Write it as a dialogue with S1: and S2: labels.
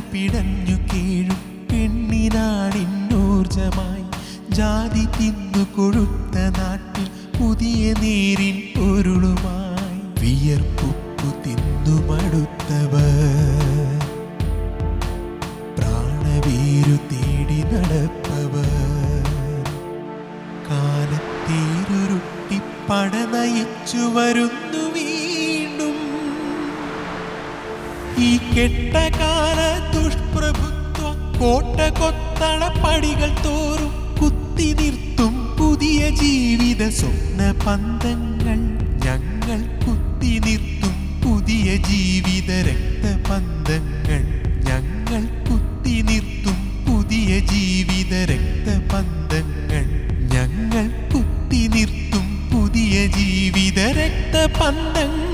S1: പിടഞ്ഞു കീഴും പെണ്ണിനാടിന്നൂർജമായി ജാതി തിന്നു കൊഴുത്ത നാട്ടിൽ പുതിയ നീരിൻ പൊരുളുമായി വിയർപ്പുപ്പു തിന്നു മടുത്തവർ പ്രാണവീരു തേടി നടപ്പവർ കാലത്തേരുരുട്ടി പട നയിച്ചു വരുന്നു വീണ്ടും ഈ കെട്ടകാല ദുഷ്പ്രഭുത്വ കോട്ട കൊത്തള പടികൾ തോറും കുത്തി നിർത്തും പുതിയ ജീവിത സ്വപ്ന പന്തങ്ങൾ ഞങ്ങൾ കുത്തി നിർത്തും പുതിയ ജീവിത രക്തപന്തങ്ങൾ ഞങ്ങൾ കുത്തി നിർത്തും പുതിയ ജീവിത രക്തപന്തങ്ങൾ ഞങ്ങൾ കുത്തി നിർത്തും പുതിയ ജീവിത രക്തപന്തങ്ങൾ